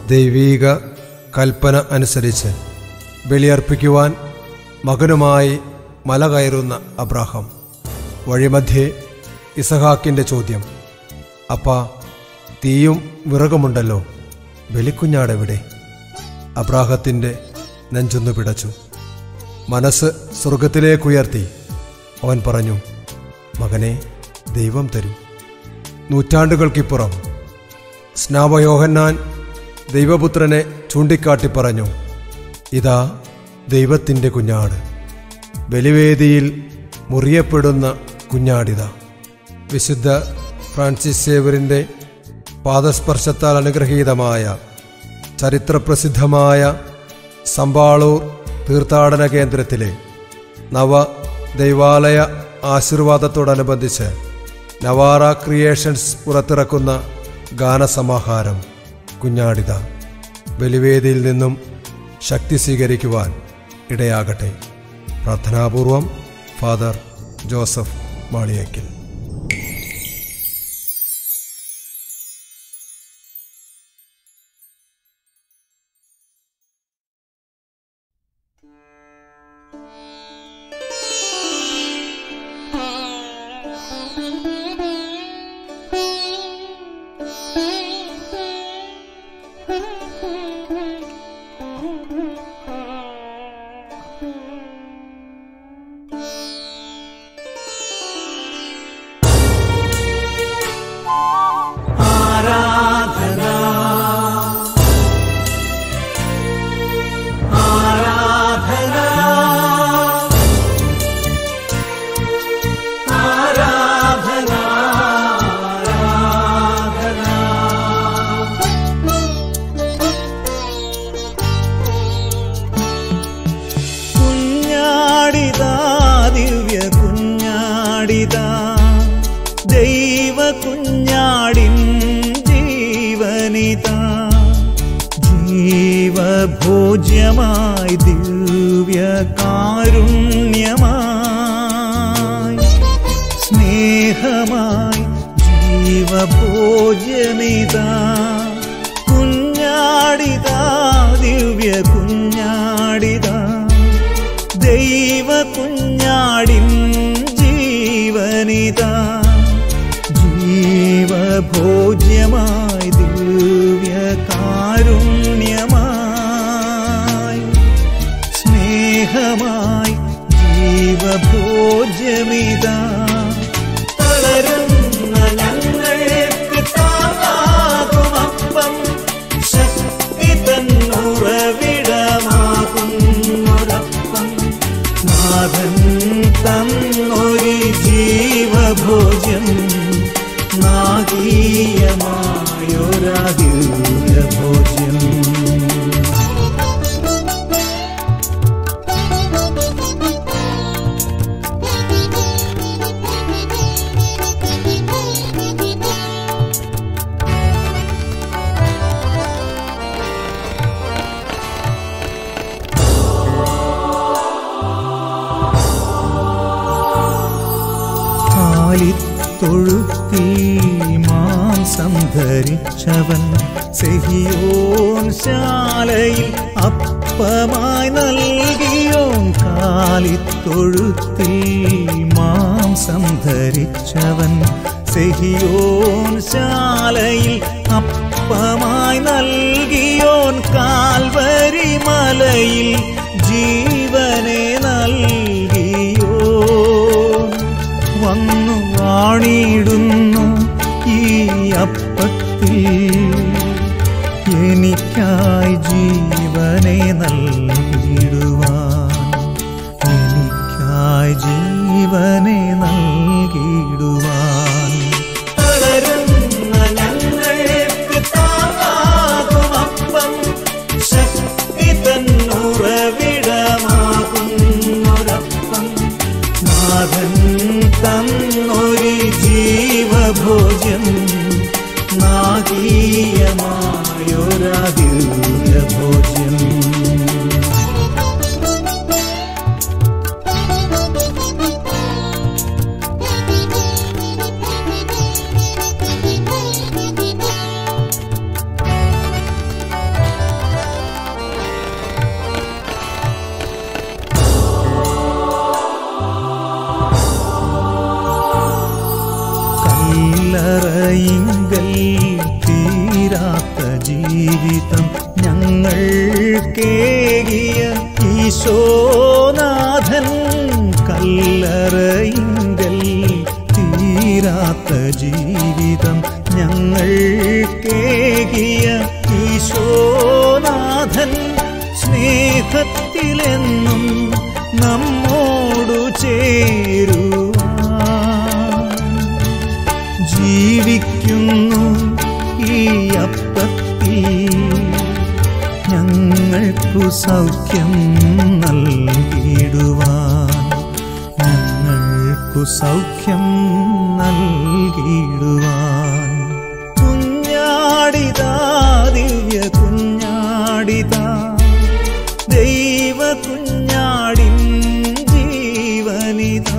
ദൈവീക കൽപ്പന അനുസരിച്ച് ബലിയർപ്പിക്കുവാൻ മകനുമായി മല കയറുന്ന അബ്രാഹം വഴിമധ്യേ ഇസഹാക്കിൻ്റെ ചോദ്യം അപ്പാ തീയും വിറകുമുണ്ടല്ലോ ബലിക്കുഞ്ഞാടെവിടെ അബ്രാഹത്തിൻ്റെ നെഞ്ചൊന്നു പിടച്ചു മനസ്സ് സ്വർഗത്തിലേക്കുയർത്തി അവൻ പറഞ്ഞു മകനെ ദൈവം തരും നൂറ്റാണ്ടുകൾക്കിപ്പുറം സ്നാപയോഹന്നാൻ ദൈവപുത്രനെ ചൂണ്ടിക്കാട്ടി പറഞ്ഞു ഇതാ ദൈവത്തിൻ്റെ കുഞ്ഞാട് ബലിവേദിയിൽ മുറിയപ്പെടുന്ന കുഞ്ഞാടിത വിശുദ്ധ ഫ്രാൻസിസ് സേവറിൻ്റെ പാദസ്പർശത്താൽ അനുഗ്രഹീതമായ ചരിത്രപ്രസിദ്ധമായ സമ്പാളൂർ തീർത്ഥാടന കേന്ദ്രത്തിലെ നവ ദൈവാലയ ആശീർവാദത്തോടനുബന്ധിച്ച് നവാറ ക്രിയേഷൻസ് പുറത്തിറക്കുന്ന ഗാനസമാഹാരം കുഞ്ഞാടിത ബലിവേദിയിൽ നിന്നും ശക്തി സ്വീകരിക്കുവാൻ ഇടയാകട്ടെ പ്രാർത്ഥനാപൂർവം ഫാദർ ജോസഫ് മാളിയക്കൽ കുഞ്ഞാടിതാ ദിവ്യ കുഞ്ഞാടിതാ ദൈവ കുഞ്ഞാടിൻ ജീവനിതാ ജീവഭോജ്യമായി ദിവ്യ കാരുണ്യമായി സ്നേഹമായി ജീവഭോജ്യമിതാ കുഞ്ഞാടിതാ ദിവ്യ കുഞ്ഞാടിതാ ദൈവ കുഞ്ഞാടിൻ ജീവനിതാ ജീവഭോജ്യമായി ദിവ്യ കാരുണ്യമായി സ്നേഹമായി ജീവഭോജ്യമിതാ തളരുന്ന ഞങ്ങൾക്ക് താങ്ങാകുമപ്പം ശക്തി തന്നുറവിടമാകുന്നൊരപ്പം നാഥൻ തന്നൊരു ജീവഭോജ്യം നാഗീയമായൊരാദിവ്യഭോജ്യം കാലിത്തൊഴുത്തിൽ മാംസം ധരിച്ചവൻ സെഹിയോൻ ശാലയിൽ അപ്പമായി നൽകിയോൻ കാലിത്തൊഴുത്തിൽ മാംസം ധരിച്ചവൻ സെഹിയോൻ ശാലയിൽ അപ്പമായി നൽകിയോൻ കാൽവരി മലയിൽ ജീവനെ നൽകിയോ വന്നു വാണിടുന്നു ഈ അപ്പത്തിൽ എനിക്കായി ജീവനെ നൽകിടുവാൻ എനിക്കായി ജീവനെ നൽകിടുവാൻ തളരുന്ന ഞങ്ങൾക്ക് താങ്ങാകുമപ്പം ശക്തി തന്നുറവിടമാകുന്നൊരപ്പം നാഥൻ തന്നൊരു ജീവഭോജ്യം നാഗീയമായൊരാദിവ്യഭോജ്യം ഞങ്ങൾ കേകിയ ഈശോനാഥൻ കല്ലറയിങ്കൽ തീരാത്ത ജീവിതം ഞങ്ങൾ കേകിയ ഈശോനാഥൻ സ്നേഹത്തിലെന്നും നമ്മോടു ചേരുവാൻ ജീവിക്കുന്നു ഈ അപ്പത്തിൽ ഞങ്ങൾക്കു സൗഖ്യം നൽകിടുവാൻ ഞങ്ങൾക്കു സൗഖ്യം നൽകിടുവാൻ കുഞ്ഞാടിതാ ദിവ്യ കുഞ്ഞാടിതാ ദൈവ കുഞ്ഞാടിൻ ജീവനിതാ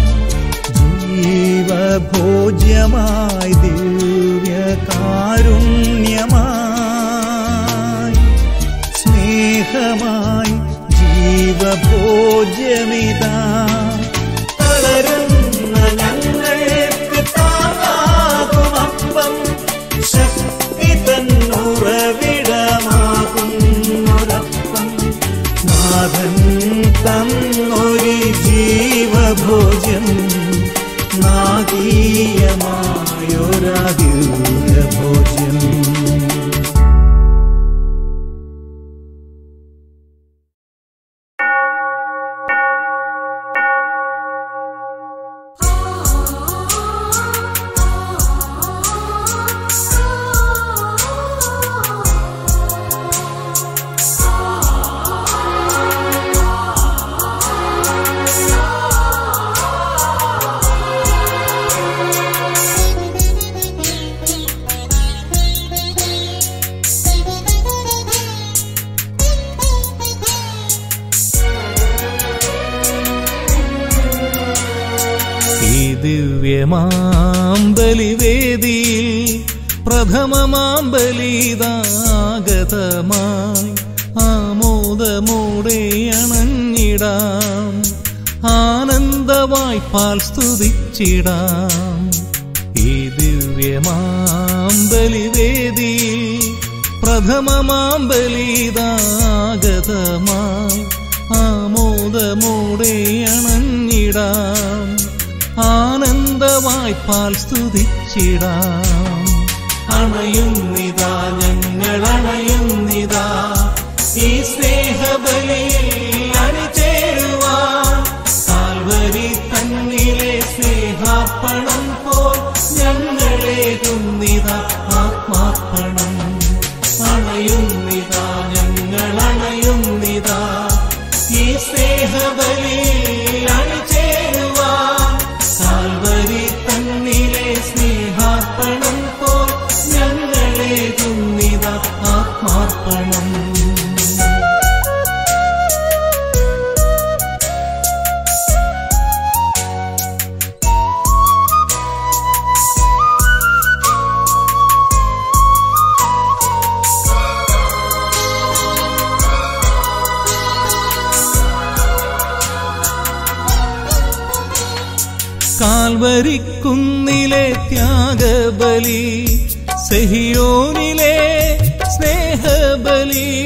ജീവഭോജ്യമായി ദിവ്യകാരുണ്യമായി സ്നേഹമായി ജീവഭോജ്യമിതാ തളരുന്ന ഞങ്ങൾക്ക് താങ്ങാകുമപ്പം ശക്തി തന്നുറവിടമാകുന്നൊരപ്പം നാഥൻ തന്നൊരു ജീവഭോജ്യം നാഗീയമായൊരദിവ്യഭോജ്യം ഈ ദിവ്യമാം ബലിവേദിയിൽ പ്രഥമമാം ബലിതാഗതമായി ആമോദമോടെ അണഞ്ഞിടാം ആനന്ദമായി പാൽ സ്തുതിച്ചിടാം ഈ ദിവ്യമാം ബലിവേദിയിൽ പ്രഥമമാം ബലിതാഗതമായി ആമോദമോടെ അണഞ്ഞിടാം ആനന്ദമായി പാൽ സ്തുതിച്ചിടാം അണയുന്നിതാ ഞങ്ങൾ അണയുന്നിതാ ഈ സ്നേഹബലിയിൽ അണിചേരുവാൻ കാൽവരി തന്നിലെ സ്നേഹാർപ്പണം പോൽ ഞങ്ങളേകുന്നിതാ ആത്മാർപ്പണം അണയുന്നിതാ ഞങ്ങൾ അണയുന്നിതാ ഈ സ്നേഹബലിയിൽ അണിചേരുവാൻ കാൽവരി തന്നിലെ സ്നേഹാർപ്പണം പോൽ ഞങ്ങളേകുന്നിതാ ആത്മാർപ്പണം കാൽവരിക്കുന്നിലെ ത്യാഗബലി സെഹിയോനിലെ സ്നേഹബലി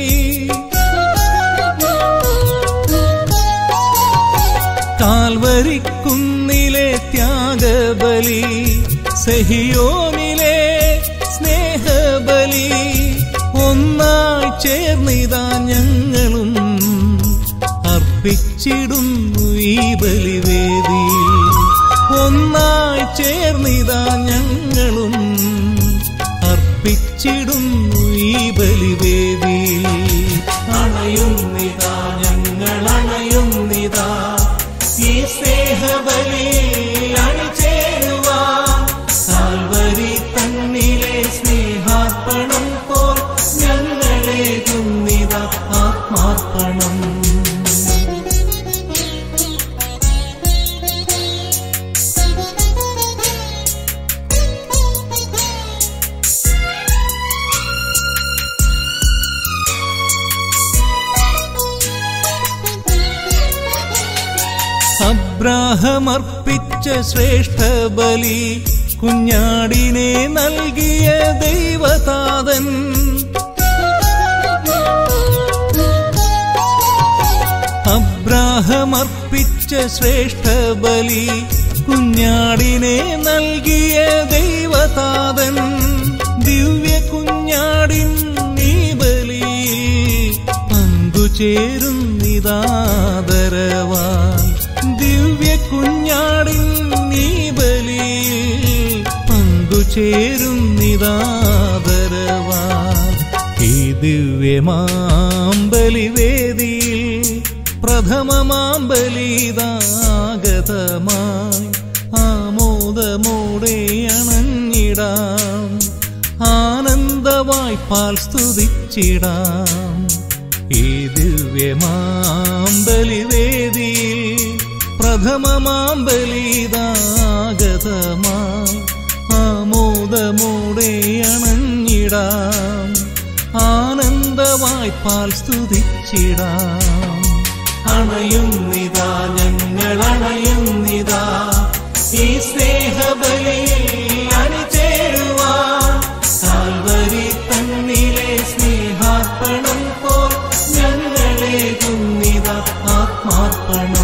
കാൽവരിക്കുന്നിലെ ത്യാഗബലി സെഹിയോനിലെ സ്നേഹബലി ഒന്നായി ചേർന്നിതാ ഞങ്ങളും അർപ്പിച്ചിടുന്നു ഈ ബലിവേദി ഒന്നായി ചേർന്നിതാ ഞങ്ങളും അർപ്പിച്ചിടുന്നു ഈ ബലിവേദി അണയുന്നിതാ ഞങ്ങൾ അണയുന്നിതാ ഈ സ്നേഹബലി അണിചേരുവാൻ കാൽവരി തന്നിലെ സ്നേഹാർപ്പണം പോൽ ഞങ്ങളേകുന്നിതാ ആത്മാർപ്പണം അബ്രാഹമർപ്പിച്ച ശ്രേഷ്ഠ ബലി കുഞ്ഞാടിനെ നൽകിയ ദൈവതാതൻ യാഗരാഹമർപ്പിച്ച ശ്രേഷ്ഠ ബലി കുഞ്ഞാടിനെ നൽകിയ ദൈവതാതൻ ദിവ്യ കുഞ്ഞാടിൻ നീ ബലി പങ്കുചേരുന്നിതാദരവായി ദിവ്യ കുഞ്ഞാടിൻ നീ ബലി പങ്കുചേരുന്നിതാദരവായി ഈ ദിവ്യമാം ബലിവേദിയിൽ പ്രഥമമാം ബലിതാഗതമായി ആമോദമോടെ അണഞ്ഞിടാം ആനന്ദവായ്പാൽ സ്തുതിച്ചിടാം ഈ ദിവ്യമാം ബലിവേദിയിൽ പ്രഥമമാം ബലിതാഗതമായി ആമോദമോടെ അണഞ്ഞിടാം ആനന്ദവായ്പാൽ സ്തുതിച്ചിടാം അണയുന്നിതാ ഞങ്ങൾ അണയുന്നിതാ ഈ സ്നേഹബലിയിൽ അണിചേരുവാൻ കാൽവരി തന്നിലെ സ്നേഹാർപ്പണം പോൽ ഞങ്ങളെ കുന്നിത ആത്മാർപ്പണം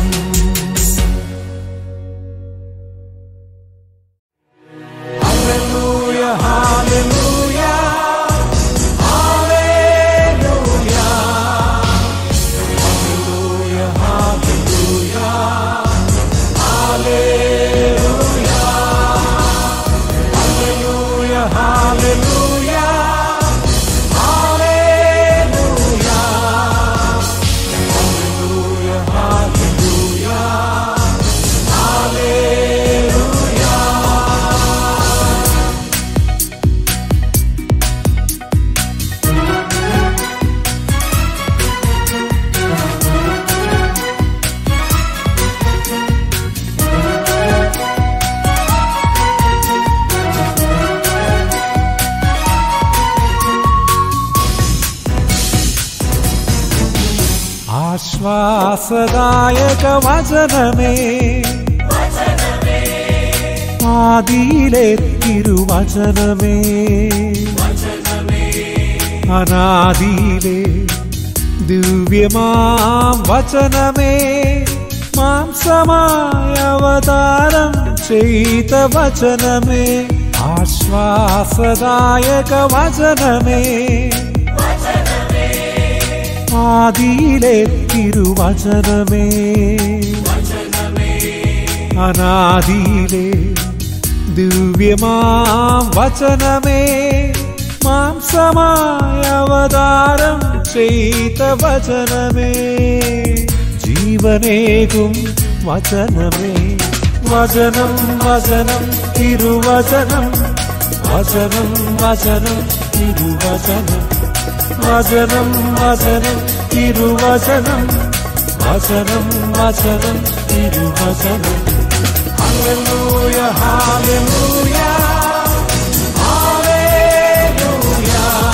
ആശ്വാസദായക വചനമേ ആദിയിലെ തിരുവചനമേ അനാദിയിലെ ദിവ്യമാം വചനമേ മാംസമായ അവതാരം ചെയ്ത വചനമേ ആശ്വാസദായക വചനമേ ആദിയിലെ തിരുവചനമേ അനാദിയിലെ ദിവ്യമാം വചനമേ മാംസമായ അവതാരം ചെയ്ത വചനമേ ജീവനേകും വചനമേ വചനം വചനം തിരുവചനം വചനം വചനം തിരുവചനം വചനം വചനം തിരുവചനം വചനം വചനം തിരുവചനം hallelujah hallelujah hallelujah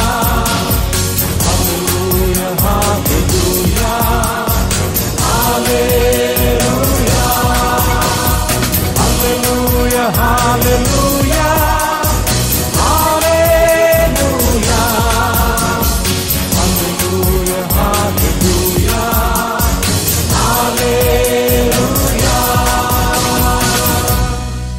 hallelujah hallelujah hallelujah hallelujah hallelujah hallelujah Hallelujah, hallelujah, hallelujah.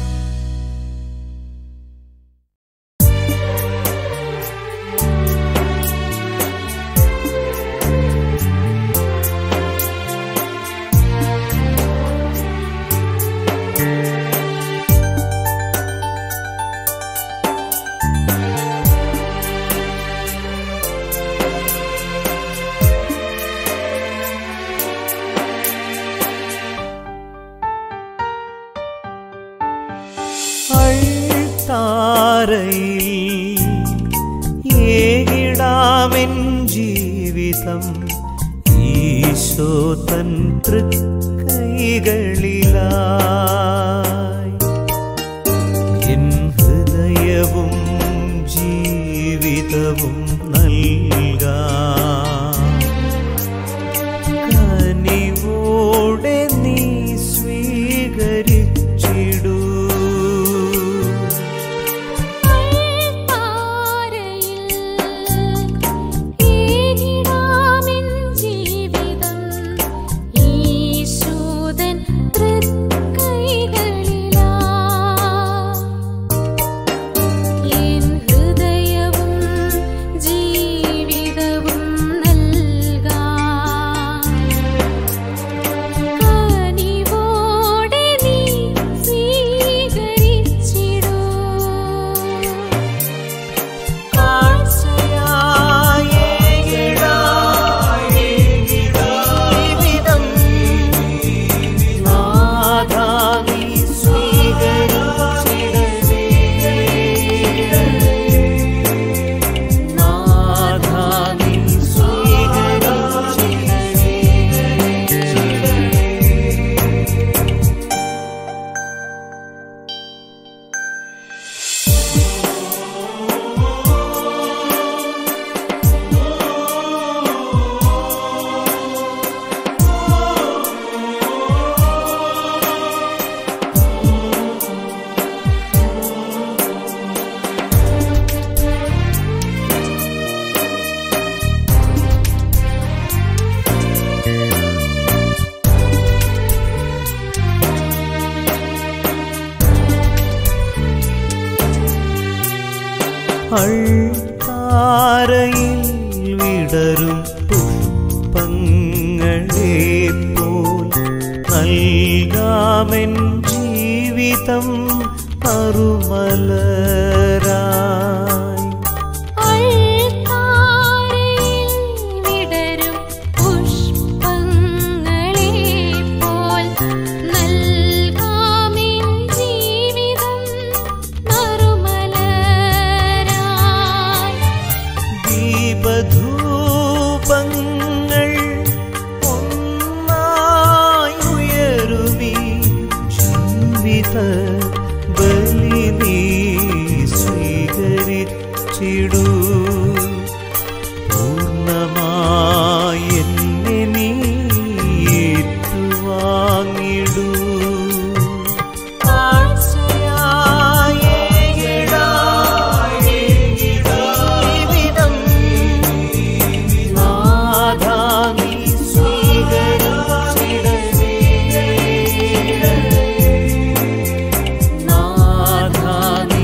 അൾത്താരയിൽ ഏകിടാമെൻ ജീവിതം ഈശോ തൻ തൃക്കൈകളിലായി എൻ ഹൃദയവും ജീവിതവും നൽകാം കനിവോടെ നീ സ്വീകരിച്ചിടൂ ജീവിതം ഈശോ അൾത്താരയിൽ വിടരും പുഷ്പങ്ങളെ പോൽ നൽകാമെൻ ജീവിതം അറുമലരായി അൾത്താരയിൽ വിടരും പുഷ്പങ്ങളെ പോൽ നൽകാമെൻ ജീവിതം നറുമലരായി ദീപധൂപങ്ങൾ ഒന്നായി ഉയരുമീ ജീവിത ബലി നീ സ്വീകരിച്ചിടൂ പൂർണ്ണമായി എന്നെ നീ ഏറ്റുവാങ്ങിടൂ ജീവിതം നാഥാ നീ സ്വീകരിച്ചിടണേ. നാഥാ നീ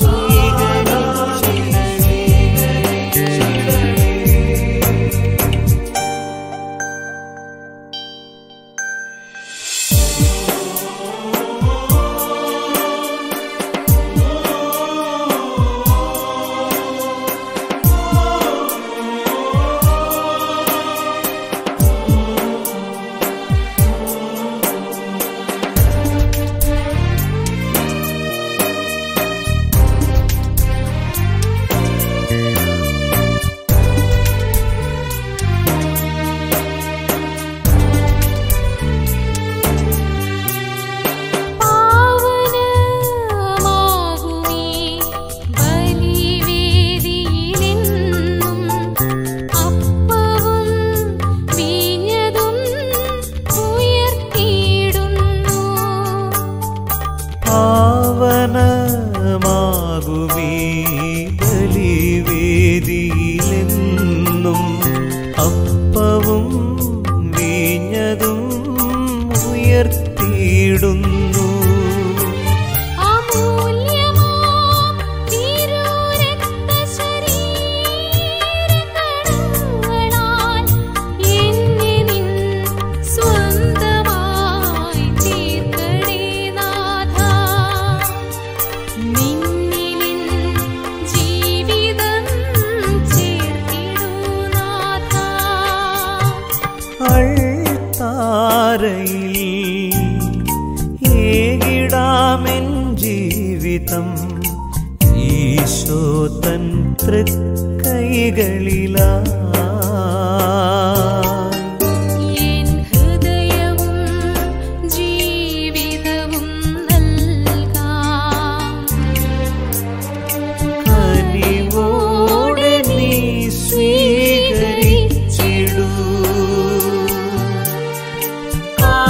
സ്വീകരിച്ചിടണേ. പാവനമാകുമീ ബലിവേദിയിലെന്നും അപ്പവും വീഞ്ഞതും ഉയർത്തിയിടുന്നു പാവനമാകുമീ ബലിവേദിയിലെന്നും അപ്പവും വീഞ്ഞതും ഉയർത്തിയിടുന്നു അമൂല്യമാം തിരുരക്തശരീരകണങ്ങളാൽ എന്നെ നിൻ സ്വന്തമായി തീർക്കണേ നാഥാ. നിന്നിലിൻ ജീവിതം ചേർത്തിടൂ നാഥാ. അൾത്താരയിൽ ഏകിടാമെൻ ജീവിതം ഈശോ തൻ തൃക്കൈകളിലായി എൻ ഹൃദയവും ജീവിതവും നൽകാം കനിവോടെ നീ സ്വീകരിച്ചിടൂ ആ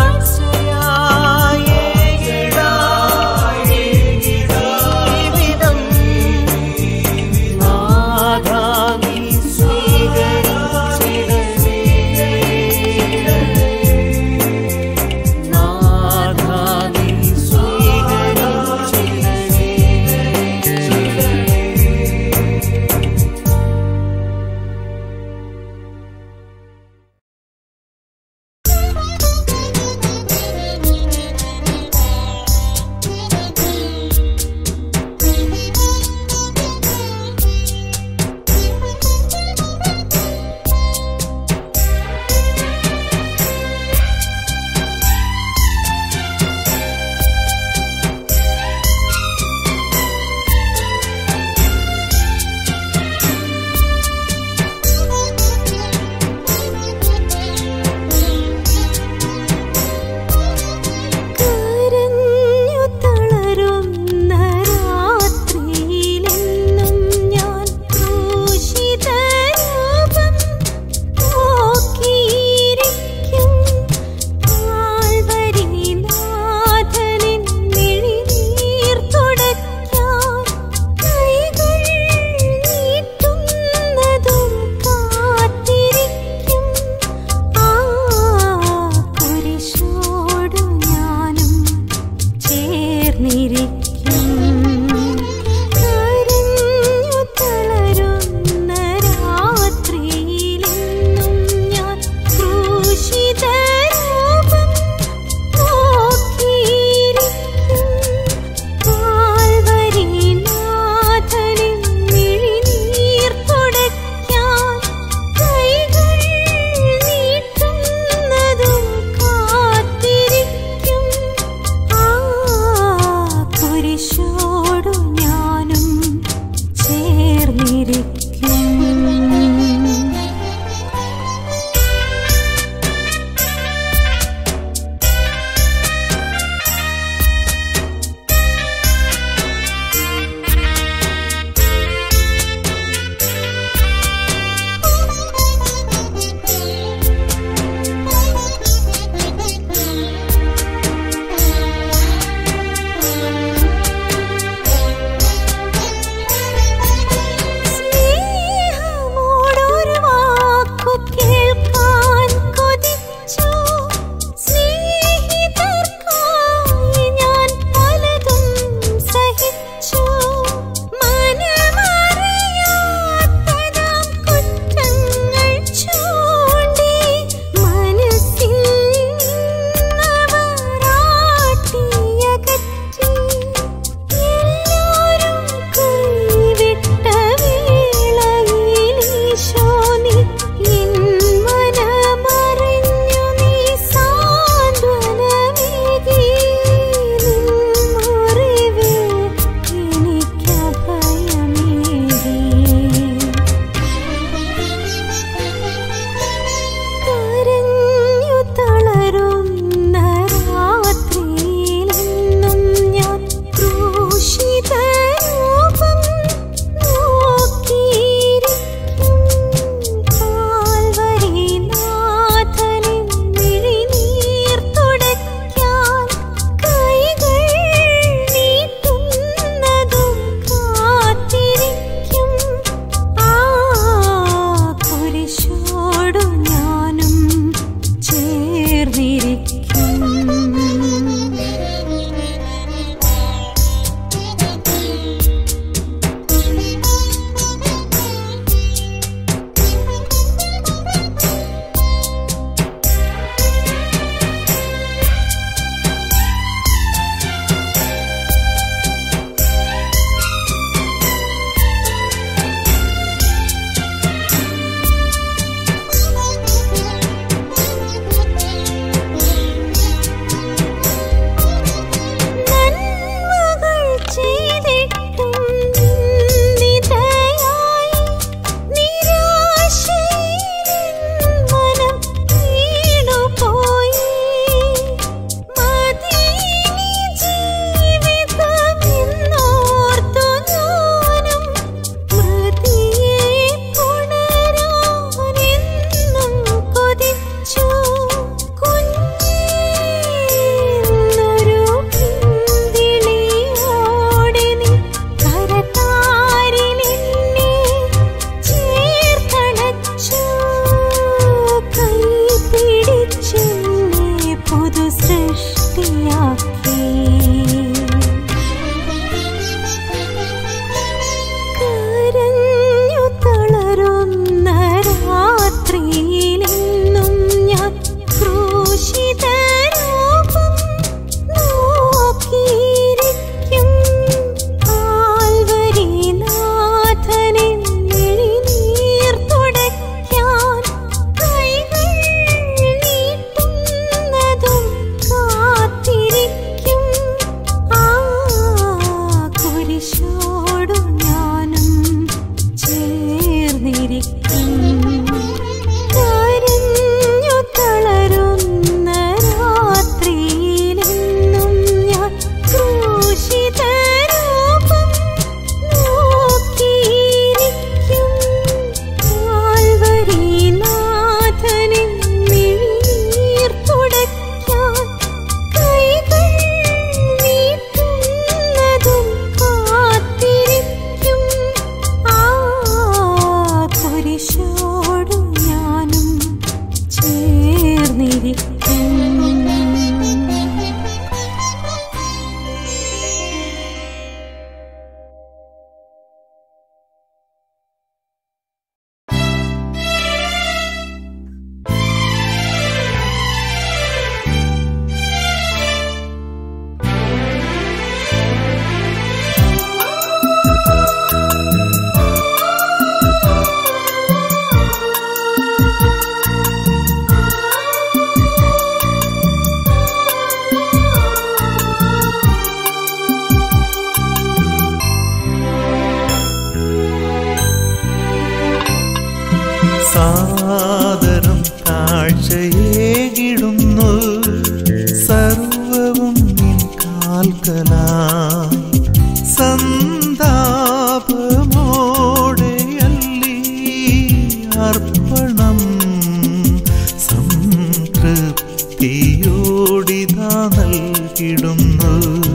നൽകിടുന്നു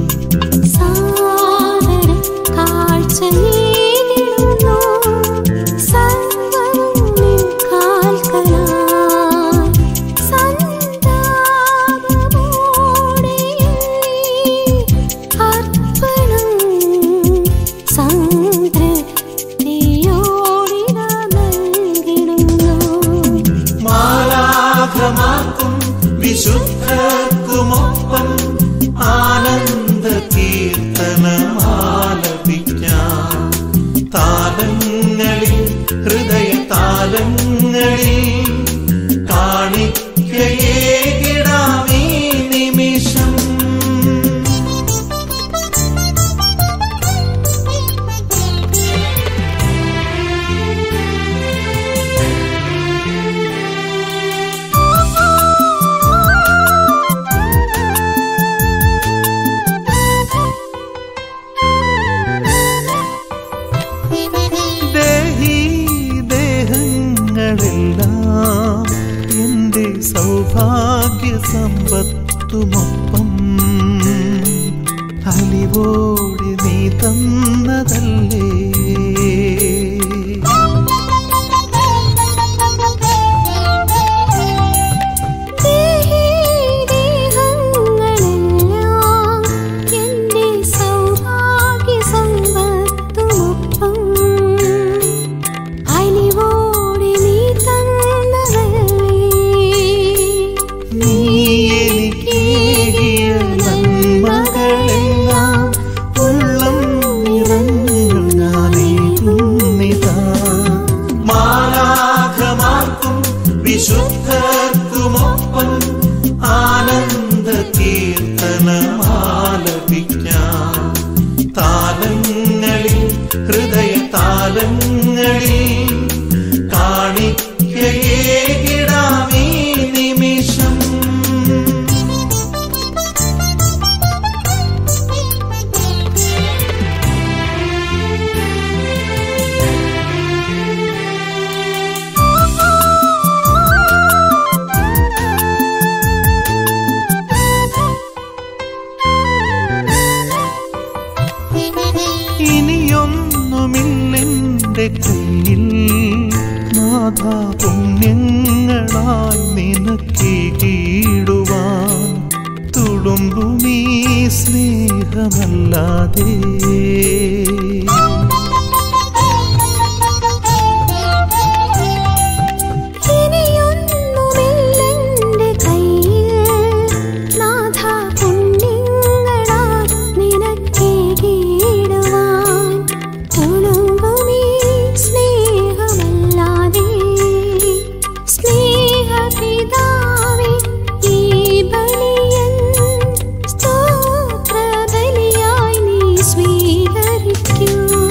സാദര കാഴ്ചയേകിടുന്നു സർവ്വവും നിൻ കാൽക്കലായി സന്താപമോടെ അർപ്പണം സംതൃപ്തിയോടിതാ നൽകിടുന്നു മാലാഘമാക്കും വിശുദ്ധർക്കുമൊപ്പം ആനന്ദ കീർത്തനമാലപിക്കാം താലങ്ങളിൽ ഹൃദയ താലങ്ങളിൽ കാണിക്കയേകിടാമീ നിമിഷം ദേഹി ദേഹങ്ങളെല്ലാം എൻ്റെ സൗഭാഗ്യ സമ്പത്തുമൊപ്പം അലിവോടെ നീ തന്നതല്ലേ ദേഹി ദേഹങ്ങളെല്ലാം എൻ്റെ സൗഭാഗ്യ സമ്പത്തുമൊപ്പം അലിവോടെ നീ തന്നതല്ലേ നീ എനിക്കേകിയ നന്മകളെല്ലാം ഉള്ളം നിറഞ്ഞു ഞാനേകുന്നിതാ മാലാഘമാർക്കും വിശുദ്ധർക്കുമൊപ്പം ആനന്ദ കീർത്തനമാലപിക്കാം താലങ്ങളിൽ ഹൃദയ താലങ്ങളിൽ കാണിക്കയേകിടാമീ നിമിഷം ഇനിയൊന്നുമില്ലെന്റെ കയ്യിൽ നാഥാ പുണ്യങ്ങളാൽ നിനക്കേകിടുവാൻ തുളുമ്പുമീ സ്നേഹമല്ലാതെ ഇനിയൊന്നുമില്ലെന്റെ കയ്യിൽ നാഥാ പുണ്യങ്ങളാൽ നിനക്കേകിടുവാൻ തുളുമ്പുമീ സ്നേഹമല്ലാതെ സ്നേഹപിതാവേ ഈ ബലിയൻ സ്തോത്രബലിയായി നീ സ്വീകരിക്കൂ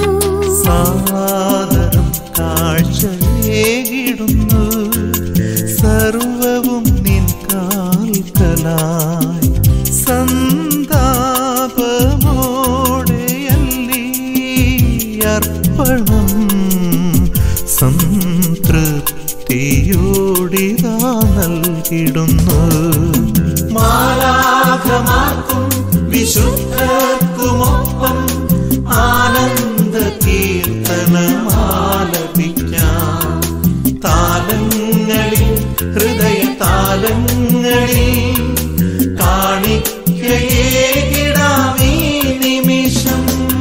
സാദരം കാഴ്ചയേകിടുന്നു സർവവും നിൻ കാൽക്കലായി സന്താപമോടെയല്ലീ അർപ്പണം സംതൃപ്തിയോടിതാ നൽകിടുന്നു മാലാഘമാർക്കും വിശുദ്ധർക്കുമൊപ്പം ആനന്ദ കീർത്തനമാലപിക്കാം താലങ്ങളിൽ ഹൃദയ താലങ്ങളിൽ കാണിക്കയേകിടാമീ നിമിഷം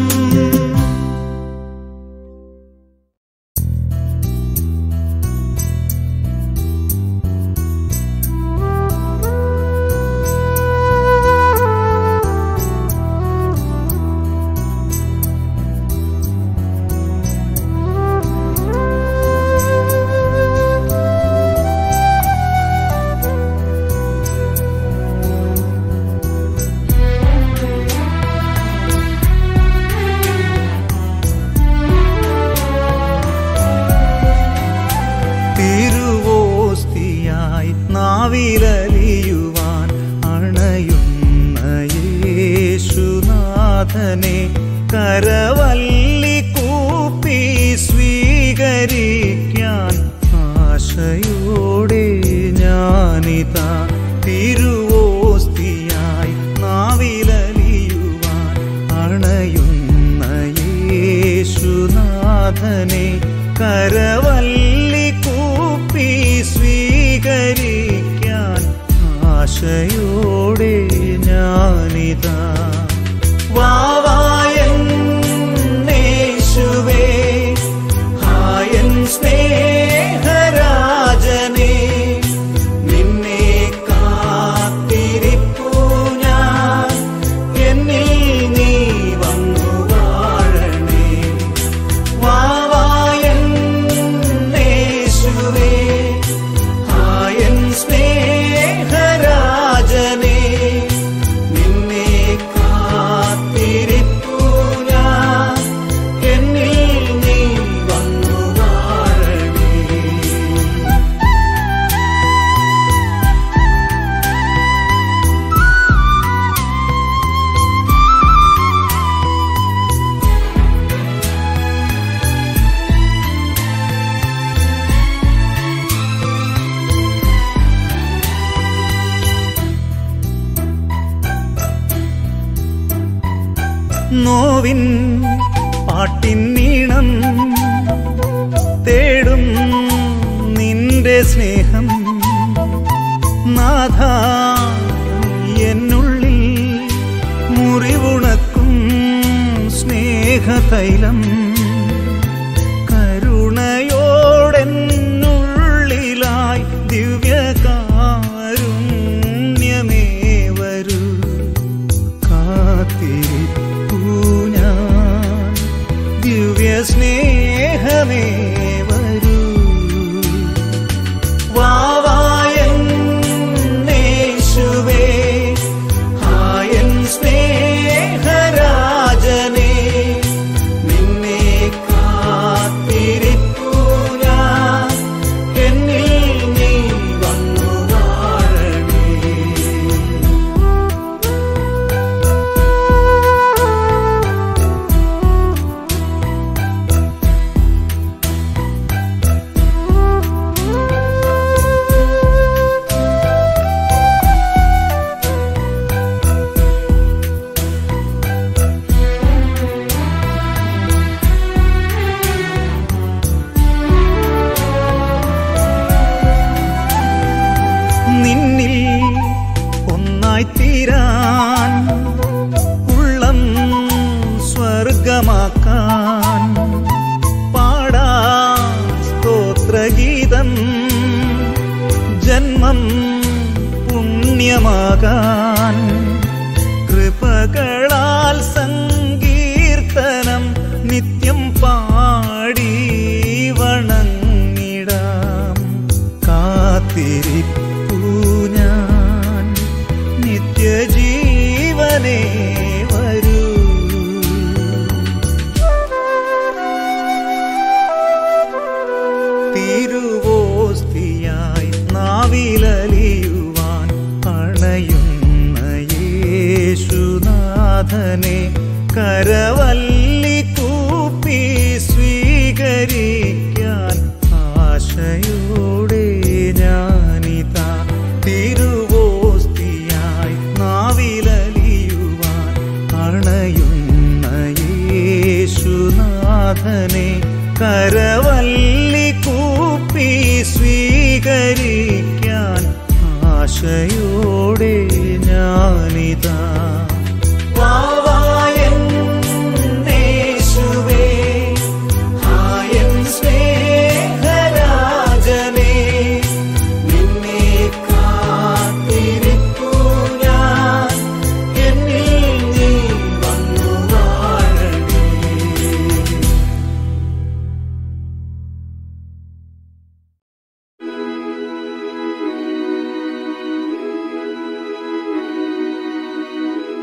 തിരുവോസ്തിയായി നാവിലലിയുവാൻ അണയുന്ന യേശുനാഥനെ കരവല്ലി കൂപ്പി സ്വീകരിക്കാൻ ആശയോടെ ഞാനിതാ തിരുവോസ്തിയായി നാവി കരവല്ലി കൂപ്പി സ്വീകരിക്കാൻ ആശയോടെ ഞാനിതാ വാവായന്നേശുവേ ഹായൻ സ്നേഹരാജനേ നിന്നെ കാത്തിരിപ്പു ഞാൻ എന്നിൽ നീ വന്നു വാഴണേ വാവായന്നേശുവേ ഹായൻ സ്നേഹരാജനേ നിന്നെ കാത്തിരിപ്പു ഞാൻ എന്നിൽ നീ വന്നു വാഴണേ നോവിൻ പാട്ടിൻ നീണം തേടും നിന്റെ സ്നേഹം നാഥ എന്നുള്ളിൽ മുറിവുണക്കും സ്നേഹതൈലം കരുണയോടെന്നുള്ളിലായി ദിവ്യകാരുണ്യമേ വരൂ കാത്തിരിപ്പൂ ഞാൻ ദിവ്യ സ്നേഹമേ വരൂ വാവായന്നേശുവേ ഹായൻ സ്നേഹരാജനേ നിന്നെ കാത്തിരിപ്പൂ ഞാൻ എന്നിൽ നീ വന്നു വാഴണേ നിന്നിൽ ഒന്നായി തീരാൻ ഉള്ളം സ്വർഗമാക്കാൻ പാടാ സ്തോത്രഗീതം ജന്മം പുണ്യമാകാൻ കൃപകളാൽ സങ്കീർത്തനം നിത്യം പാടി വണങ്ങിടാം കാത്തിരിപ്പൂ ഞാൻ നിത്യജീവനേ വരൂ തിരുവോസ്തിയായി നാവിലലിയുവാൻ അണയുന്ന യേശുനാഥനെ കരവല്ലി കൂപ്പി സ്വീകരിക്കാൻ ആശയോടെ ഞാനിതാ തിരുവോസ്തിയായി നാവിലലിയുവാൻ അണയുന്ന യേശുനാഥനെ കരവല്ലി കൂപ്പി സ്വീകരിക്കാൻ ആശയോടെ ഞാനിതാ വാവായന്നേശുവേ ഹായൻ സ്നേഹരാജനേ നിന്നെ കാത്തിരിപ്പു ഞാൻ എന്നിൽ നീ വന്നു വാഴണേ യേശുവേ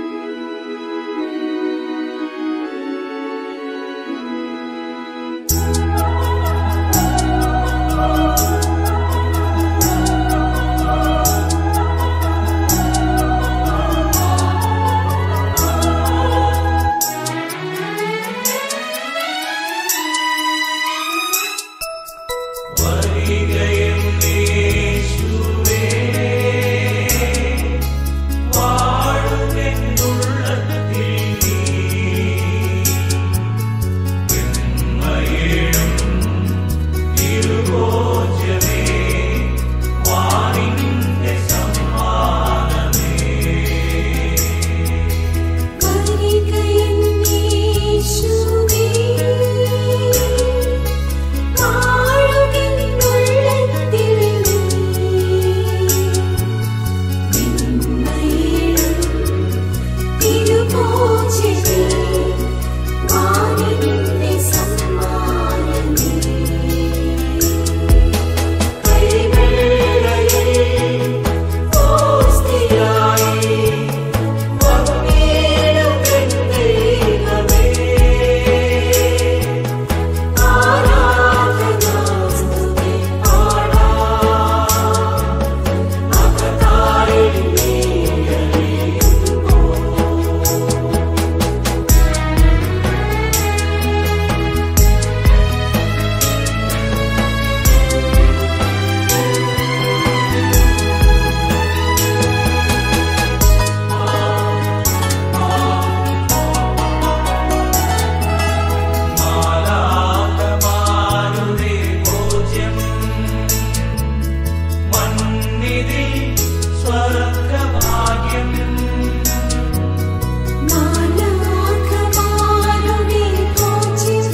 മാലാഖമാരുടെ പൂജ്യം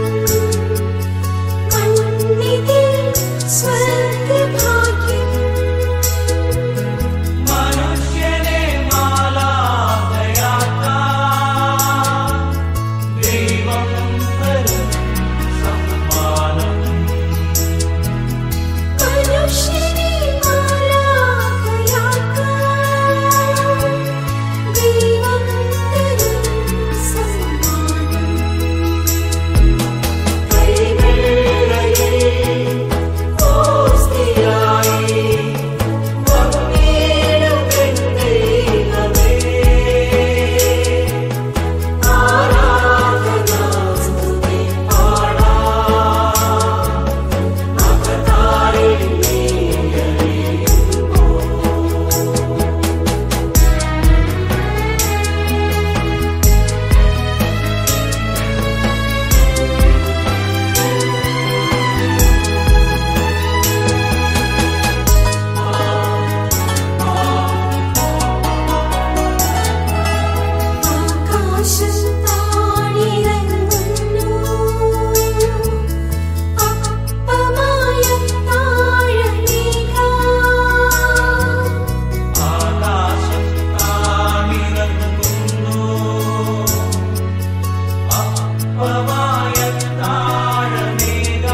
മണ്ണിതിൽ സ്വർഗ്ഗഭാഗ്യം മനുഷ്യനെ മാലാഖയാക്കാൻ ദൈവം തരും സമ്മാനം മനുഷ്യനെ മാലാഖയാക്കാൻ ദൈവം തരും സമ്മാനം കൈവെള്ളയിൽ ഓസ്തിയായി വന്നിടുമെൻ ദൈവമേ ആരാധന സ്തുതി പാടാം അകതാരിൽ നീയറിയുമ്പോൾ ആകാശം താഴിറങ്ങുന്നു അപ്പമായ താഴണീക ആകാശം താണിറങ്ങുന്നു അപ്പമായ താഴമേക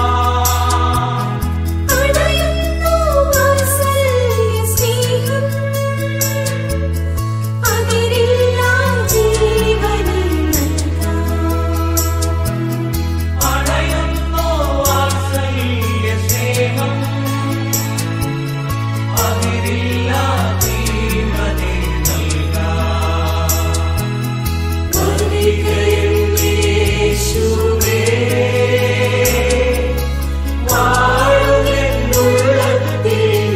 അണയുന്നു വാത്സല്യ സ്നേഹം അതിരില്ല ജീവനിൽ നൽകാം അണയുന്നു വാത്സല്യ സ്നേഹം അതിരില്ല ജീവനെ നൽകാം യേശുവേ വാഴുമെന്നുള്ളത്തിൽ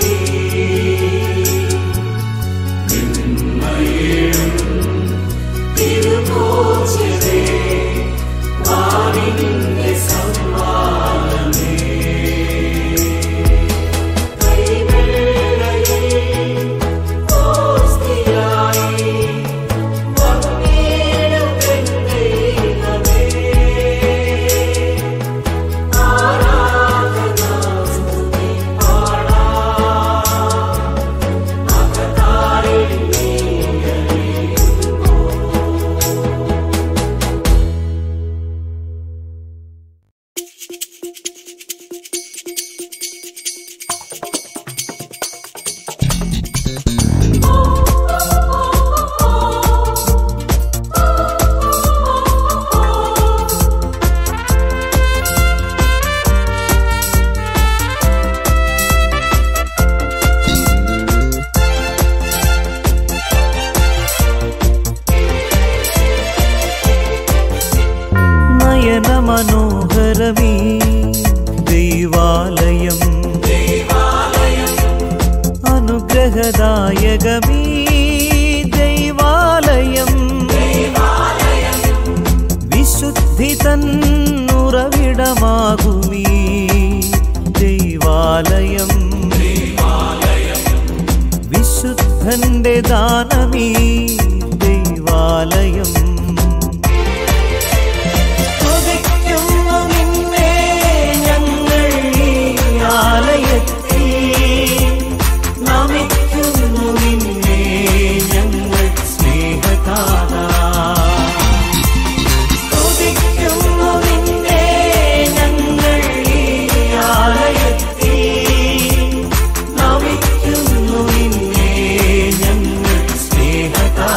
തിരുഭോജനേ വാണിന്റെ സമ്മാനമേ കൈവെള്ളയിൽ ഓസ്തിയായി വന്നിടുമെൻ ദൈവമേ ആരാധന സ്തുതി പാടാം അകതാരിൽ നീയറിയുമ്പോൾ നയന മനോഹരമീ ദൈവാലയം അനുഗ്രഹദായകമീ ദൈവാലയം വിശുദ്ധി തന്നുറവിടമാകുമീ ദൈവാലയം വിശുദ്ധന്റെ ദാനമീ ദൈവാലയം സ്തുതിക്കുന്നു നിന്നെ ഞങ്ങൾ ഈ ആലയത്തിൽ നമിക്കുന്നു നിന്നെ ഞങ്ങൾ സ്നേഹതാതാ സ്തുതിക്കുന്നു നിന്നെ ഞങ്ങൾ ഈ ആലയത്തിൽ നമിക്കുന്നു നിന്നെ ഞങ്ങൾ സ്നേഹതാതാ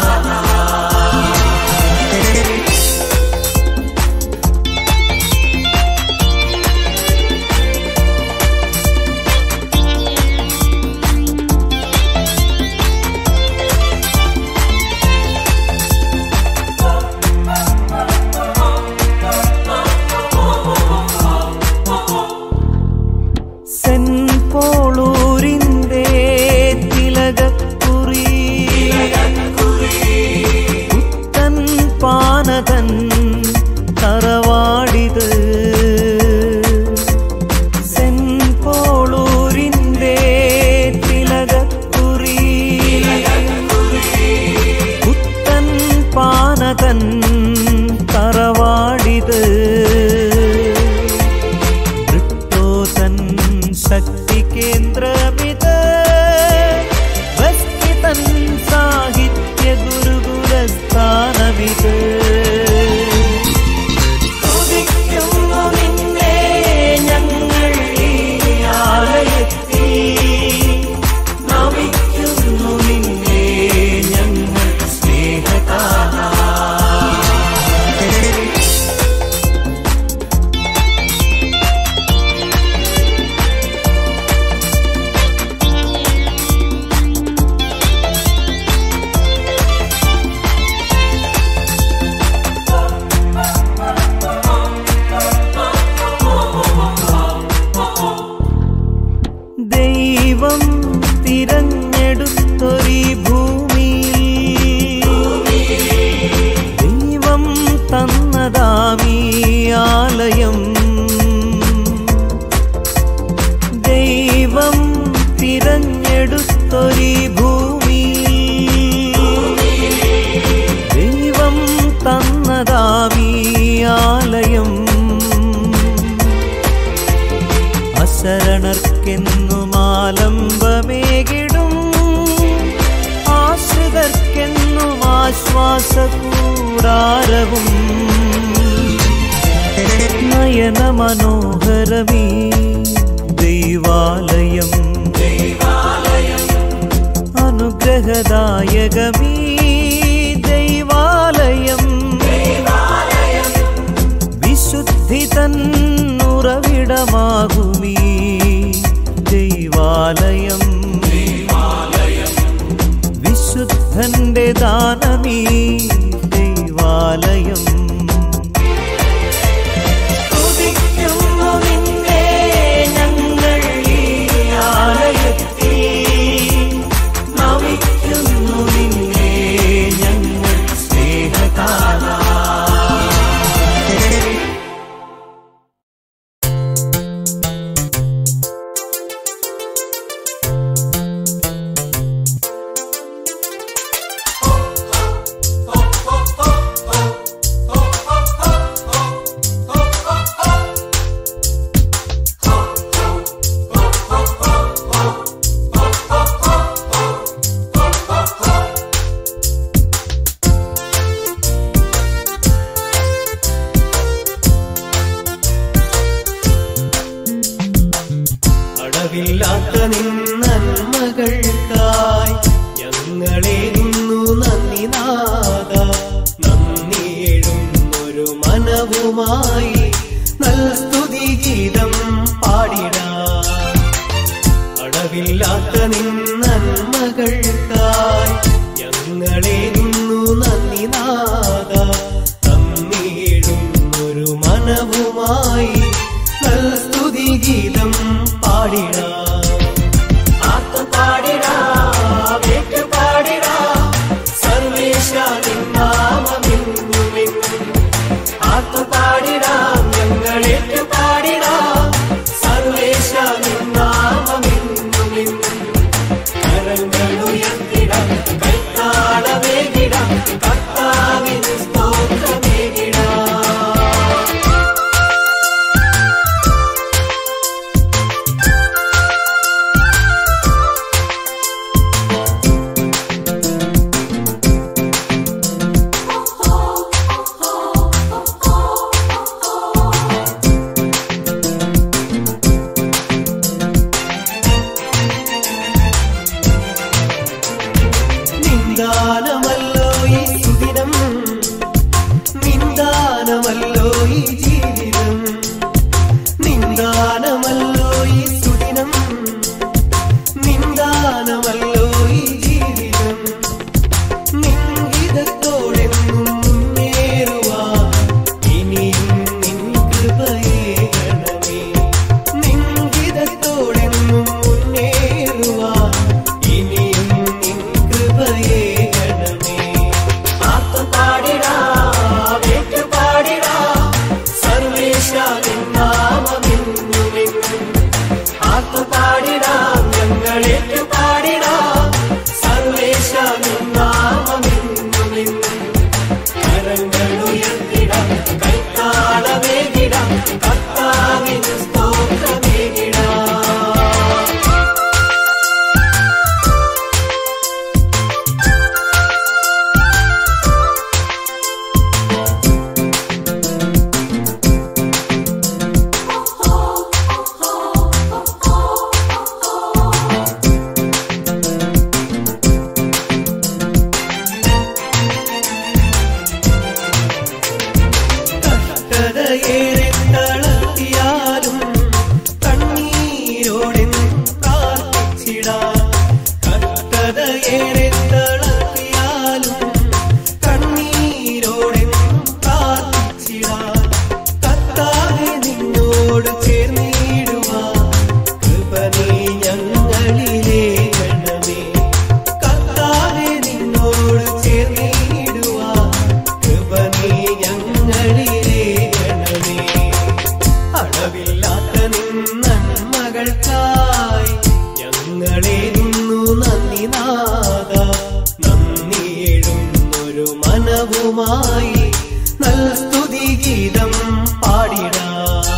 തിരഞ്ഞെടുത്തൊരീ ഭൂമിയിൽ ദൈവം തന്നതാമീ ആലയം ദൈവം തിരഞ്ഞെടുത്തൊരീ ഭൂമിയിൽ ദൈവം തന്നതാമീ ആലയം അശരണർക്കെന്നും ആലംബമേകിടും ആശ്രിതർക്കെന്നും ആശ്വാസകൂടാരവും നയന മനോഹരമീ ദൈവാലയം അനുഗ്രഹദായകമീ ദൈവാലയം വിശുദ്ധി തന്നുറവിടമാകുമീ ദൈവാലയം വിശുദ്ധന്റെ ദാനമീ ദൈവാലയം സ്തുതിക്കുന്നു നിന്നെ ഞങ്ങൾ ഈ ആലയത്തിൽ നമിക്കുന്നു നിന്നെ ഞങ്ങൾ സ്നേഹകാല അടവില്ലാത്ത നിന്നന്മകൾക്കായി ഞങ്ങളേകുന്നു നന്ദി നാദ നന്ദിയെഴുന്നൊരു മനവുമായി നല്ല സ്തുതി ഗീതം പാടിടാ അടവില്ലാത്ത നിന്നന്മകൾക്കായി ഞങ്ങളേകുന്നു നന്ദി നാദ നന്ദിയെഴുന്നൊരു മനവുമായി നല്ല സ്തുതി ഗീതം പാടിടാ ആത്മ പാടിടാ വേറ്റു പാടിടാ സർവേശ നിന്നാമെന്നുമെന്നും ആത്മ പാടിടാം ഞങ്ങളേറ്റു പാടിടാം സർവേശ നിന്നാമെന്നുമെന്നും കരങ്ങളുയർത്തിടാം കൈത്താളമേകിടാം കർത്താവിന് സ്തോത്രമേകിടാം നിന്ദാനമല്ലോ ഈ സുദിനം നിന്ദാനമല്ലോ ഈ ജീവിതം നിന്ദാനമല്ലോ ഈ സുദിനം നിന്ദാനമല്ലോ ഈ ജീവിതം നിൻഹിതത്തോടെന്നും മുന്നേറുവാൻ ഇനിയും നിൻ കൃപയേകണമേ നിൻഹിതത്തോടെന്നും മുന്നേറുവാൻ ഇനിയും നിൻ കൃപയേകണമേ ആത്മ പാടിടാ വേറ്റു പാടിടാ സർവേശ നിന്നാമെന്നുമെന്നും ആത്മ പാടിടാം ഞങ്ങളേറ്റു പാടിടാം സർവേശ നിന്നാമെന്നുമെന്നും കരങ്ങളുയർത്തിടാം കൈത്താളമേകിടാം കർത്താവിന് സ്തോത്രമേകിടാം കഷ്ടതയേറെ തളർത്തിയാലും കണ്ണീരോടെ പ്രാർത്ഥിച്ചിടാം കഷ്ടതയേറെ തളർത്തിയാലും കണ്ണീരോടെ പ്രാർത്ഥിച്ചിടാം കർത്താവെ നിന്നോട് ചേർന്നിടുവാൻ കൃപ നീ ഞങ്ങളിലേക്കണമേ നന്ദി നാദ നന്ദിയിടുന്നൊരു മനവുമായി നല്ല സ്തുതി ഗീതം പാടിടാ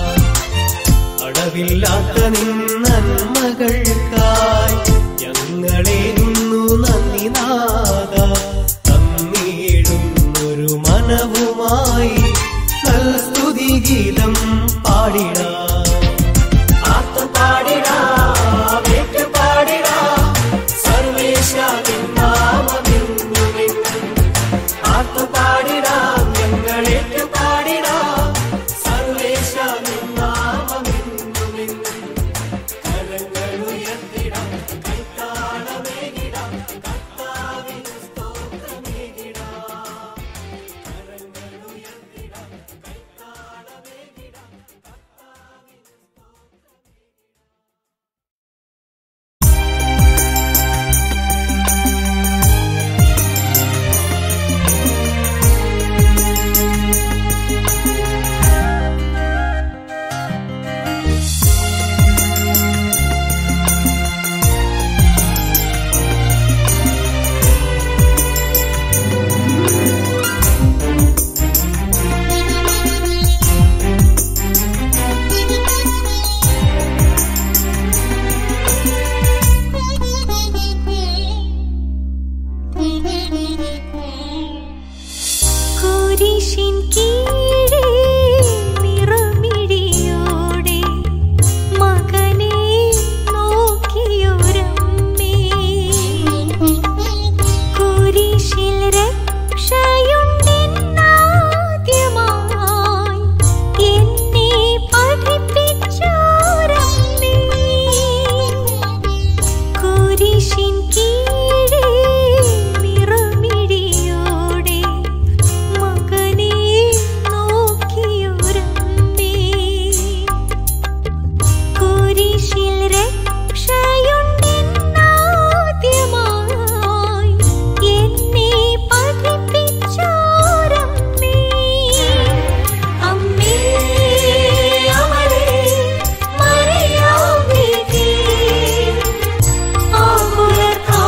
അടവില്ലാത്ത നിൻ നന്മകൾക്കായി ഞങ്ങളെ ഇന്നു നന്ദി നാദ നന്ദിയിടുന്നൊരു മനവുമായി നല്ല സ്തുതി ഗീതം പാടിടാ ആർത്തു പാടിടാ വേറ്റു പാടിടാ സർവേശ നാമമെന്നുമെന്നും ആർത്തു പാടിടാ ഞങ്ങളേറ്റു പാടിടാ സർവേശ നാമമെന്നുമെന്നും കരങ്ങൾ ഉയർത്തിടാം കൈത്താളമേകിടാം കർത്താവിന് സ്തോത്രമേകിടാം കരങ്ങൾ ഉയർത്തിടാം കൈത്താളമേകിടാം കുരിശിൻ കീഴേ നിറമിഴിയോടെ മകനെ നോക്കിയൊരമ്മേ കുരിശിൽ രക്ഷയുണ്ടെന്നാദ്യമായി എന്നെ പഠിപ്പിച്ചോരമ്മേ കുരിശിൻ കീഴേ നിറമിഴിയോടെ മകനെ നോക്കിയൊരമ്മേ കുരിശിൽ രക്ഷയുണ്ടെന്നാദ്യമായി എന്നെ പഠിപ്പിച്ചോരമ്മേ അമ്മേ അവളെ മറിയാവിധി ആകുലകാലത്തിൻ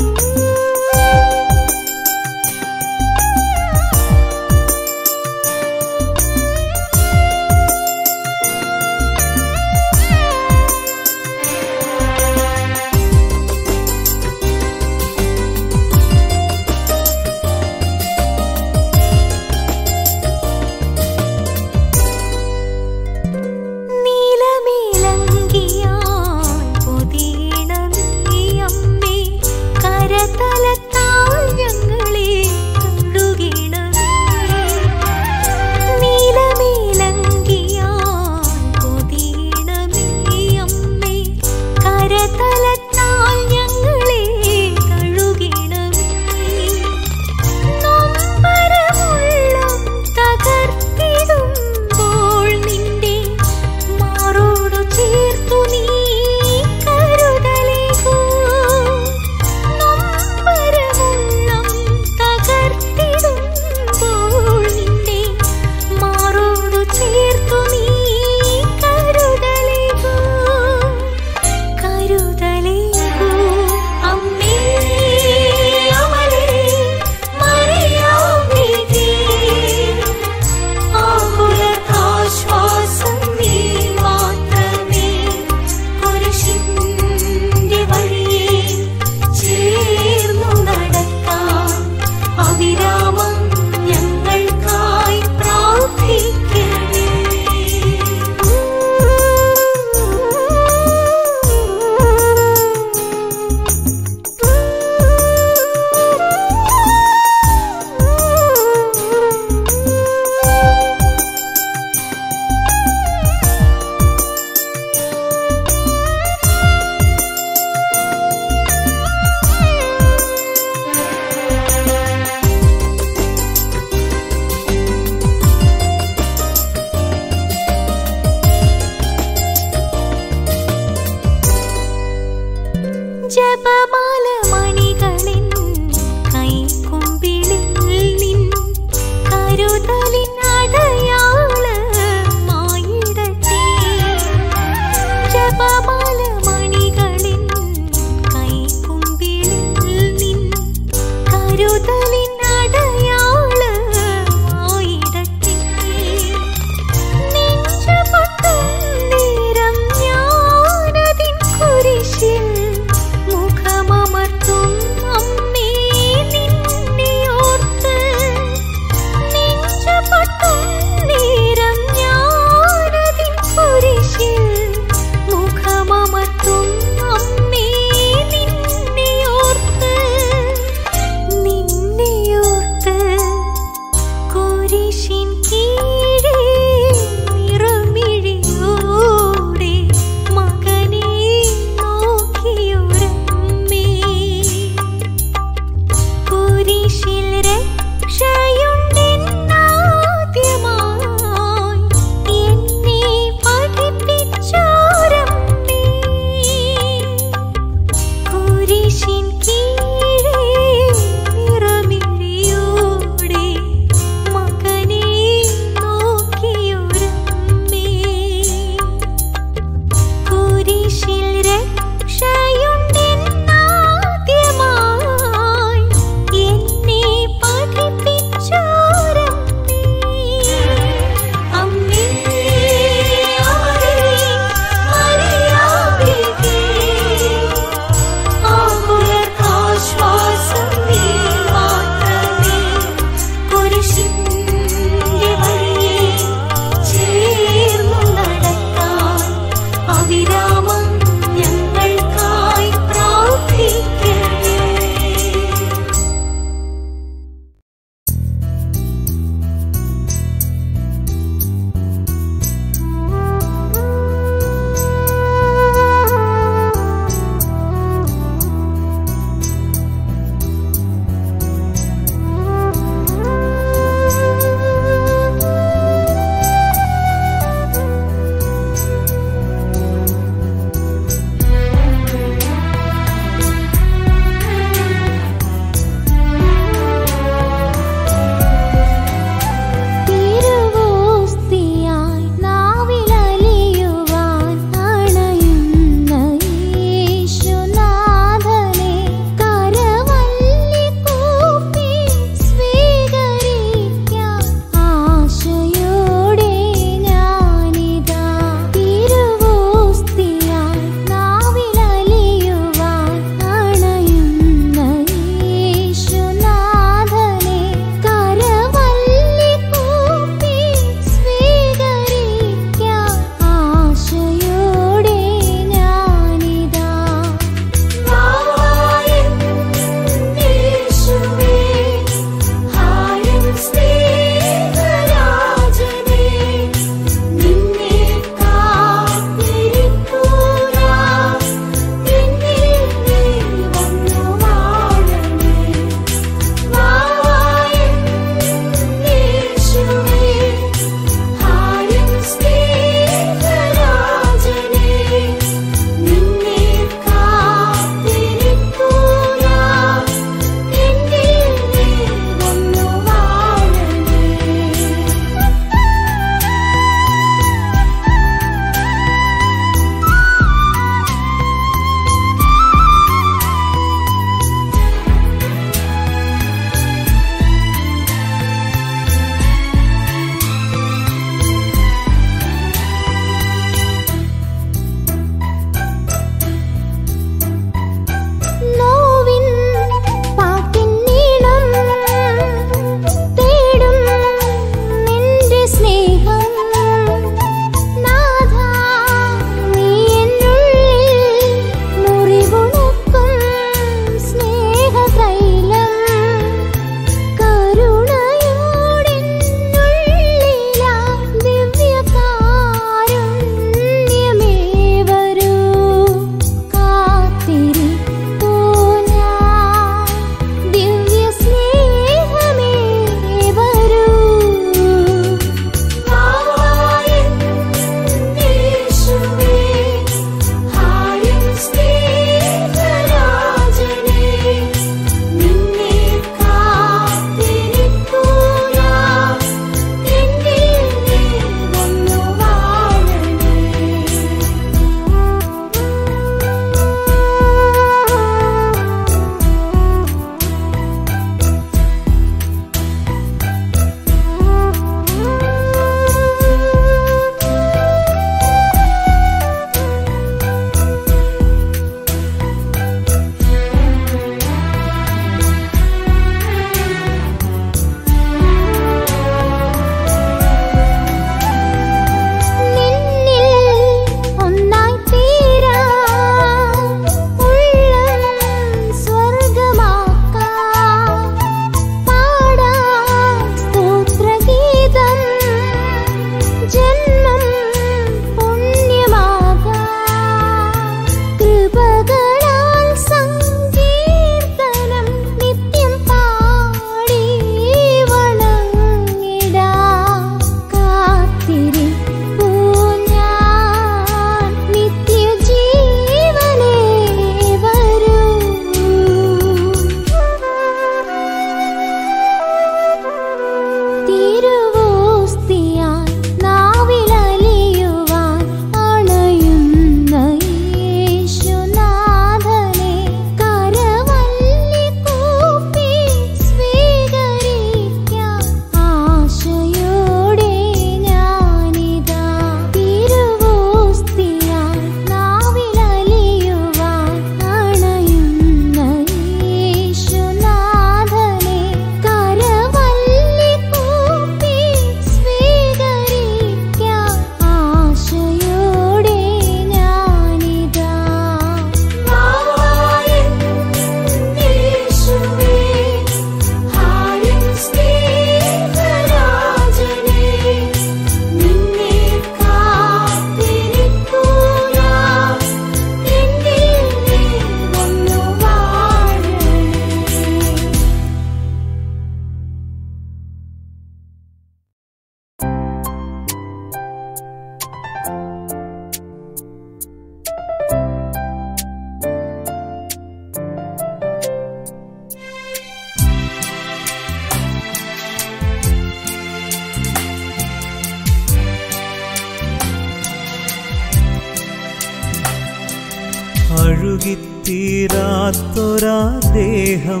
അഴുകിത്തീരാത്തൊരാ ദേഹം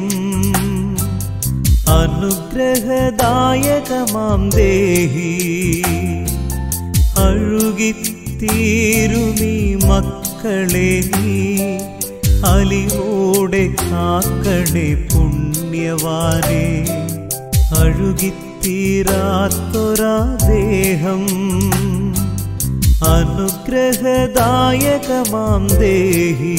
അനുഗ്രഹദായകമാം ദേഹി അഴുകിത്തീരുമീ മക്കളെ നീ അലിവോടെ കാക്കണേ പുണ്യവാനെ അഴുകിത്തീരാത്തൊരാ ദേഹം അനുഗ്രഹദായകമാം ദേഹി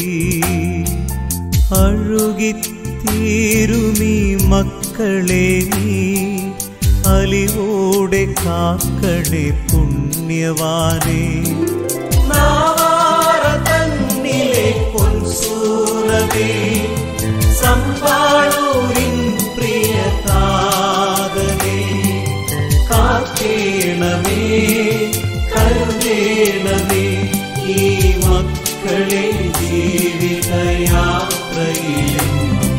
അഴുകിത്തീരുമീ മക്കളെ നീ അലിവോടെ കാക്കണേ പുണ്യവാനെ നാവാറ തന്നിലെ പൊൻസൂനവേ സമ്പാളൂരിൻ പ്രിയതാതനേ കാക്കേണമേ കരുതേണമേ ഈ മക്കളെ ജീവിതയാത്രയിലും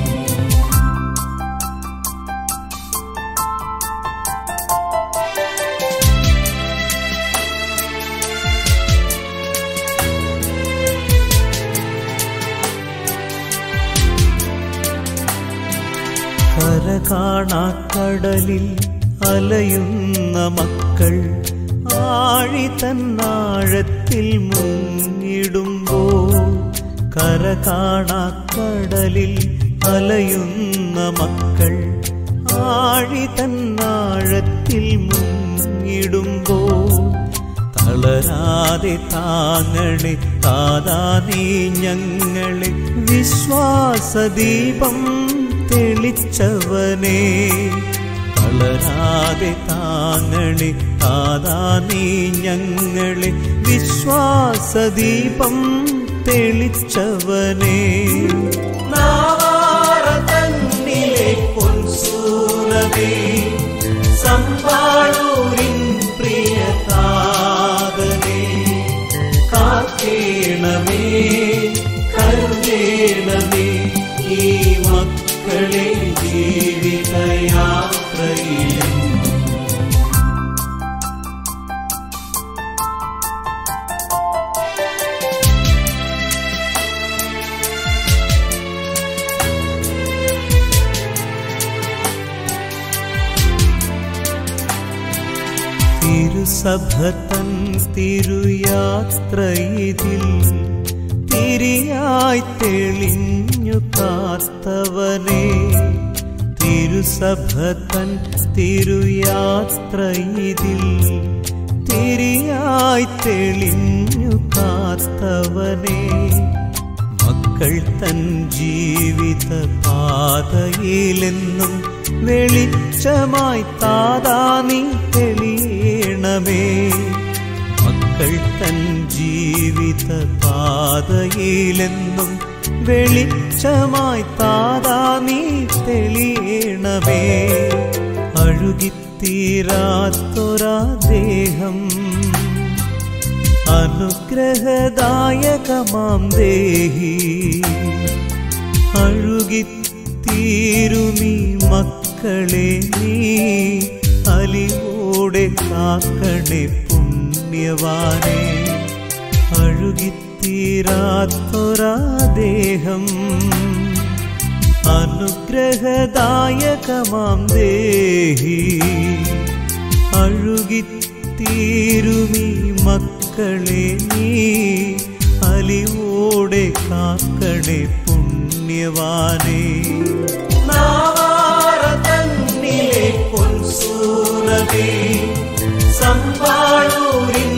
കര കാണാക്കടലിൽ അലയുന്ന മക്കൾ ആഴി തന്നാഴത്തിൽ മുങ്ങിടുമ്പോൾ കര കാണാക്കടലിൽ അലയുന്ന മക്കൾ ആഴി തന്നാഴത്തിൽ മുങ്ങിടുമ്പോൾ തളരാതെ താങ്ങണേ താതാ നീ ഞങ്ങളെ വിശ്വാസദീപം തെളിച്ചവനെ തളരാതെ താങ്ങണേ താതാ നീ ഞങ്ങളെ വിശ്വാസദീപം തെളിച്ചവനെ നാവാറ തന്നിലെ പൊൻസൂനവേ സമ്പാളൂരിൻ പ്രിയതാകനെ കാക്കേണമേ കരുതേണമേ ഈ മക്കളെ ജീവിതയാത്രയിലും തിരുസഭതൻ തിരുയാത്രയിതിൽ തിരിയായി തെളിഞ്ഞു കാത്തവനെ തിരുസഭതൻ തിരുയാത്രയിതിൽ തിരിയായി തെളിഞ്ഞു കാത്തവനെ മക്കൾ തൻ ജീവിത പാതയിലെന്നും വെളിച്ചമായി താതാ നീ തെളിയണമേ മക്കൾ തൻ ജീവിത പാതയിലെന്നും വെളിച്ചമായി താതാ നീ തെളിയണമേ അഴുകിത്തീരാത്തൊരാ ദേഹം അനുഗ്രഹദായകമാം ദേഹി അഴുകിത്തീരുമീ മക്കളെ നീ അലിവോടെ കാക്കണേ പുണ്യവാനെ അഴുകിത്തീരാത്തൊരാ ദേഹം അനുഗ്രഹദായകമാം ദേഹി അഴുകിത്തീരുമീ മക്കളെ നീ അലിവോടെ കാക്കണേ പുണ്യവാനെ നാവാറ തന്നിലെ പൊൻസൂനവേ സമ്പാളൂരിൻ